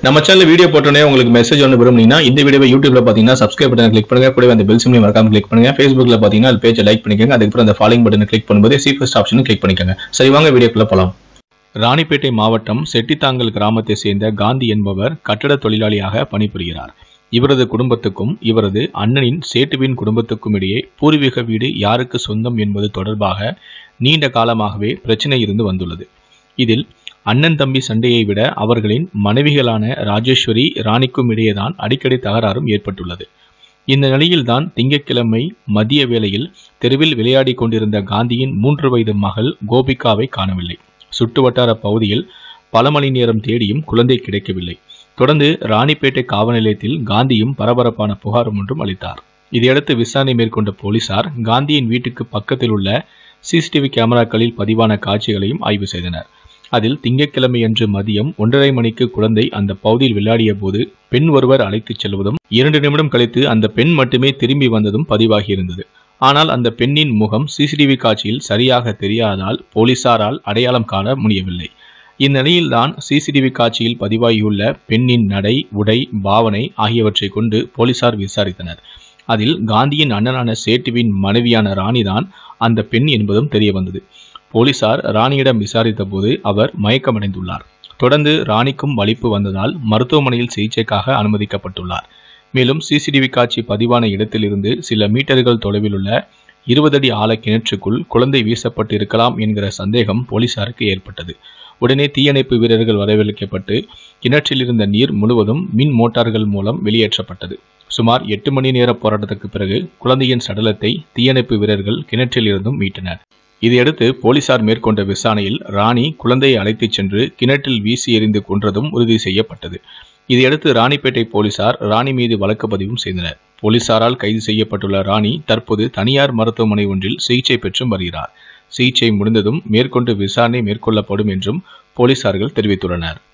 நம்ம channel video போட்டோன்னே உங்களுக்கு மெசேஜ் ஒன்று விரும்புனீங்கன்னா இந்த வீடியோவை யூடியூப்ல பார்த்தீங்கன்னா சப்ஸ்கிரைப் பட்டன் கிளிக் பண்ணுங்க கூடவே அந்த பெல் சிம்லையும் மறக்காம கிளிக் பண்ணுங்க ஃபேஸ்புக்ல பார்த்தீங்கன்னா அது பேஜை லைக் பண்ணிக்கோங்க அதுக்கப்புறம் அந்த ஃபாலோயிங் பட்டனை கிளிக் பண்ணும்போது சி ஃபர்ஸ்ட் ஆப்ஷனும் கிளிக் பண்ணிக்கோங்க சரி வாங்க வீடியோக்குள்ள போலாம் ராணிப்பேட்டை மாவட்டம் செட்டித்தாங்கல் கிராமத்தை சேர்ந்த காந்தி என்பவர் கட்டட தொழிலாளியாக பணிபுரிகிறார் இவரது குடும்பத்துக்கும் இவரது அண்ணனின் சேட்டுவின் குடும்பத்துக்கும் இடையே பூர்வீக வீடு யாருக்கு சொந்தம் என்பது தொடர்பாக நீண்ட காலமாகவே பிரச்சனை இருந்து வந்துள்ளது இதில் அண்ணன் தம்பி சண்டையை விட அவர்களின் மனைவிகளான ராஜேஸ்வரி ராணிக்கும் இடையேதான் அடிக்கடி தகராறும் ஏற்பட்டுள்ளது இந்த நிலையில்தான் திங்கட்கிழமை மதிய வேளையில் தெருவில் விளையாடிக் கொண்டிருந்த காந்தியின் மூன்று வயது மகள் கோபிகாவை காணவில்லை சுற்றுவட்டார பகுதியில் பல மணி நேரம் தேடியும் குழந்தை கிடைக்கவில்லை தொடர்ந்து ராணிப்பேட்டை காவல் நிலையத்தில் காந்தியும் பரபரப்பான புகார் ஒன்றும் அளித்தார் இதையடுத்து விசாரணை மேற்கொண்ட போலீசார் காந்தியின் வீட்டுக்கு பக்கத்தில் உள்ள சிசிடிவி கேமராக்களில் பதிவான காட்சிகளையும் ஆய்வு செய்தனர் அதில் திங்கட்கிழமையன்று மதியம் ஒன்றரை மணிக்கு குழந்தை அந்த பகுதியில் விளையாடிய போது பெண் ஒருவர் அழைத்துச் செல்வதும் இரண்டு நிமிடம் கழித்து அந்த பெண் மட்டுமே திரும்பி வந்ததும் பதிவாகியிருந்தது ஆனால் அந்த பெண்ணின் முகம் சிசிடிவி காட்சியில் சரியாக தெரியாததால் போலீசாரால் அடையாளம் காண முடியவில்லை இந்நிலையில்தான் சிசிடிவி காட்சியில் பதிவாகியுள்ள பெண்ணின் நடை உடை பாவனை ஆகியவற்றை கொண்டு போலீசார் விசாரித்தனர் அதில் காந்தியின் அண்ணனான சேட்டுவின் மனைவியான ராணிதான் அந்த பெண் என்பதும் தெரிய வந்தது போலீசார் ராணியிடம் விசாரித்த போது அவர் மயக்கமடைந்துள்ளார் தொடர்ந்து ராணிக்கும் வலிப்பு வந்ததால் மருத்துவமனையில் சிகிச்சைக்காக அனுமதிக்கப்பட்டுள்ளார் மேலும் சிசிடிவி காட்சி பதிவான இடத்திலிருந்து சில மீட்டர்கள் தொலைவில் உள்ள இருபது அடி ஆழ கிணற்றுக்குள் குழந்தை வீசப்பட்டு இருக்கலாம் என்கிற சந்தேகம் போலீசாருக்கு ஏற்பட்டது உடனே தீயணைப்பு வீரர்கள் வரவழைக்கப்பட்டு கிணற்றில் இருந்த நீர் முழுவதும் மின் மோட்டார்கள் மூலம் வெளியேற்றப்பட்டது சுமார் எட்டு மணி நேர போராட்டத்துக்கு பிறகு குழந்தையின் சடலத்தை தீயணைப்பு வீரர்கள் கிணற்றில் இருந்தும் மீட்டனர் இதையடுத்து போலீசார் மேற்கொண்ட விசாரணையில் ராணி குழந்தையை அழைத்துச் சென்று கிணற்றில் வீசி எறிந்து கொன்றதும் உறுதி செய்யப்பட்டது இதையடுத்து ராணிப்பேட்டை போலீசார் ராணி மீது வழக்கு பதிவும் செய்தனர் போலீசாரால் கைது செய்யப்பட்டுள்ள ராணி தற்போது தனியார் மருத்துவமனை ஒன்றில் சிகிச்சை பெற்றும் வருகிறார் சிகிச்சை முடிந்ததும் மேற்கொண்டு விசாரணை மேற்கொள்ளப்படும் என்றும் போலீசார்கள் தெரிவித்துள்ளனர்